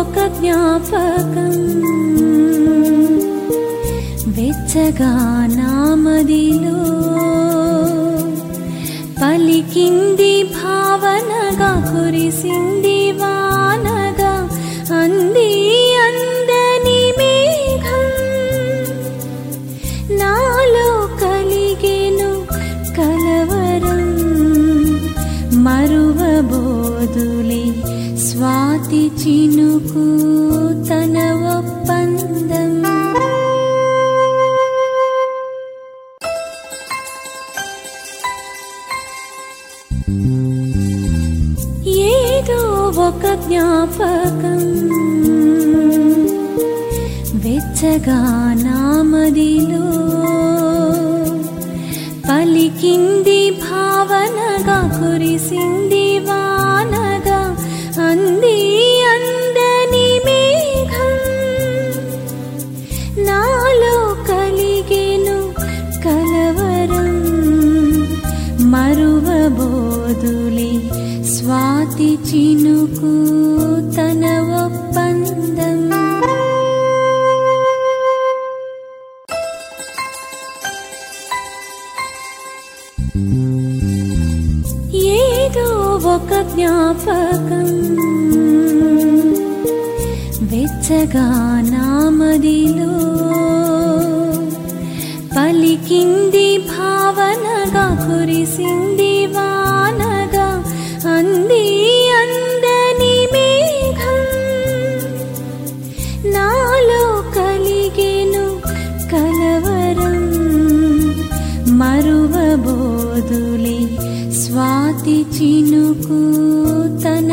ఒక జ్ఞాపకం వెచ్చగా నామదిలో పలికింది భావనగా కురిసింది వానగా అంది అందని మేఘం నాలో కలిగెను కలవరం మరువబోదులే స్వాతి చినుకు తన ఒప్పందం ఏదో ఒక జ్ఞాపకం వెచ్చగా నామదిలో పలికింది భావనగా కురిసింది వానగా అంది అందని మేఘం నాలో కలిగెను కలవరం మరువబోదులే స్వాతి చినుకు తన ఒప్పందం ఏదో ఒక జ్ఞాపకం వెచ్చగా నామదిలో పలికింది భావనగా కురిసింది వానగా అంది అందని మేఘం నాలో కలిగెను కలవరం మరువబోదులే స్వాతి చినుకు తన